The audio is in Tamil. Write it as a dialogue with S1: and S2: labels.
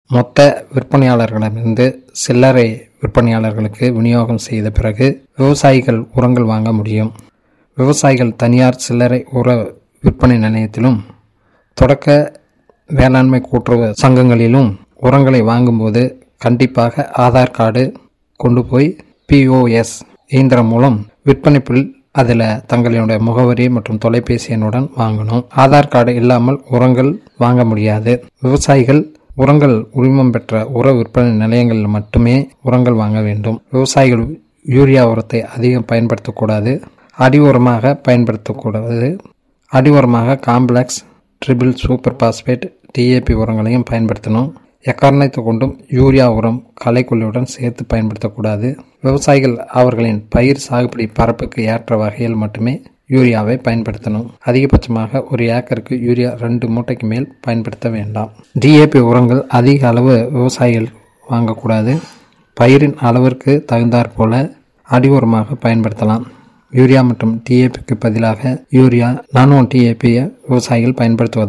S1: மொத்த விற்பனையாளர்களிடமிருந்து சில்லறை விற்பனையாளர்களுக்கு விநியோகம் செய்த பிறகு விவசாயிகள் உரங்கள் வாங்க முடியும் விவசாயிகள் தனியார் சில்லறை உர விற்பனை நிலையத்திலும் தொடக்க வேளாண்மை கூட்டுறவு சங்கங்களிலும் உரங்களை வாங்கும்போது கண்டிப்பாக ஆதார் கார்டு கொண்டு போய் பிஓஎஸ் இயந்திரம் மூலம் விற்பனை பில் அதில் தங்களுடைய முகவரி மற்றும் தொலைபேசி எண்ணுடன் வாங்கணும் ஆதார் கார்டு இல்லாமல் உரங்கள் வாங்க முடியாது விவசாயிகள் உரங்கள் உரிமம் பெற்ற உர விற்பனை நிலையங்களில் மட்டுமே உரங்கள் வாங்க வேண்டும் விவசாயிகள் யூரியா உரத்தை அதிகம் பயன்படுத்தக்கூடாது அடி உரமாக பயன்படுத்தக்கூடாது அடி உரமாக complex triple super phosphate DAP உரங்களையும் பயன்படுத்தணும் எக்காரணத்தை கொண்டும் யூரியா உரம் களைக்கொல்லியுடன் சேர்த்து பயன்படுத்தக்கூடாது விவசாயிகள் அவர்களின் பயிர் சாகுபடி பரப்புக்கு ஏற்ற வகையில் மட்டுமே யூரியாவை பயன்படுத்தணும் அதிகபட்சமாக ஒரு ஏக்கருக்கு யூரியா ரெண்டு மூட்டைக்கு மேல் பயன்படுத்த வேண்டாம் டிஏபி உரங்கள் அதிக அளவு விவசாயிகள் வாங்கக்கூடாது பயிரின் அளவிற்கு தகுந்தாற் போல அடி உரமாக பயன்படுத்தலாம் யூரியா மற்றும் டிஏபிக்கு பதிலாக யூரியா நானோ டிஏபியை விவசாயிகள் பயன்படுத்துவது